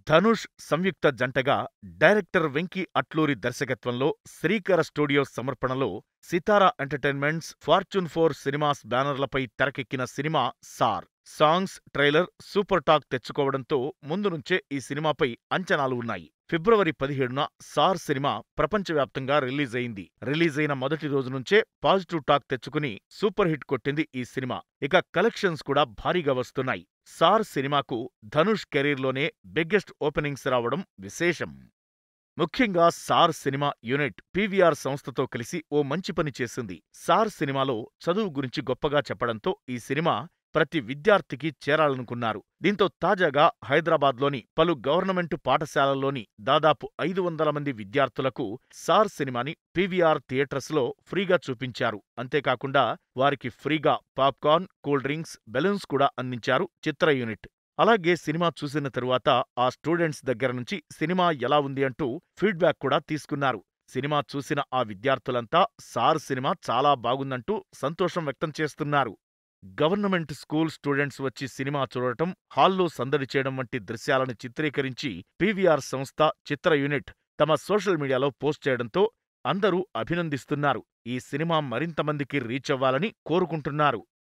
ధనుష్ సంయుక్త జంటగా డైరెక్టర్ వెంకీ అట్లూరి దర్శకత్వంలో శ్రీకర స్టూడియోస్ సమర్పణలో Sithara Entertainments Fortune Four Cinemas బ్యానర్లపై తెరకెక్కిన cinema Sir songs trailer super talk తెచ్చుకోవడంతో ముందు నుంచే ఈ సినిమాపై అంచనాలు ఉన్నాయి ఫిబ్రవరి పదిహేడున సార్ సినిమా ప్రపంచవ్యాప్తంగా రిలీజ్ అయింది రిలీజ్ అయిన మొదటి రోజు నుంచే పాజిటివ్ టాక్ తెచ్చుకుని సూపర్ హిట్ కొట్టింది ఈ సినిమా ఇక కలెక్షన్స్ కూడా భారీగా వస్తున్నాయి సార్ సినిమాకు ధనుష్ కెరీర్లోనే బిగ్గెస్ట్ ఓపెనింగ్స్ రావడం విశేషం ముఖ్యంగా సార్ సినిమా యూనిట్ పీవీఆర్ సంస్థతో కలిసి ఓ మంచి పని చేసింది సార్ సినిమాలో చదువు గురించి గొప్పగా చెప్పడంతో ఈ సినిమా ప్రతి విద్యార్థికి చేరాలనుకున్నారు దీంతో తాజాగా హైదరాబాద్లోని పలు గవర్నమెంటు పాఠశాలల్లోని దాదాపు ఐదు వందల మంది విద్యార్థులకు సార్ సినిమాని పీవీఆర్ థియేటర్స్లో ఫ్రీగా చూపించారు అంతేకాకుండా వారికి ఫ్రీగా పాప్కార్న్ కూల్ డ్రింక్స్ బెలూన్స్ కూడా అందించారు చిత్ర యూనిట్ అలాగే సినిమా చూసిన తరువాత ఆ స్టూడెంట్స్ దగ్గర నుంచి సినిమా ఎలా ఉంది అంటూ ఫీడ్బ్యాక్ కూడా తీసుకున్నారు సినిమా చూసిన ఆ విద్యార్థులంతా సార్ సినిమా చాలా బాగుందంటూ సంతోషం వ్యక్తం చేస్తున్నారు గవర్నమెంట్ స్కూల్ స్టూడెంట్స్ వచ్చి సినిమా చూడటం హాల్లో సందడి చేయడం వంటి దృశ్యాలను చిత్రీకరించి పీవీఆర్ సంస్థ చిత్ర యూనిట్ తమ సోషల్ మీడియాలో పోస్ట్ చేయడంతో అందరూ అభినందిస్తున్నారు ఈ సినిమా మరింత మందికి రీచ్ అవ్వాలని కోరుకుంటున్నారు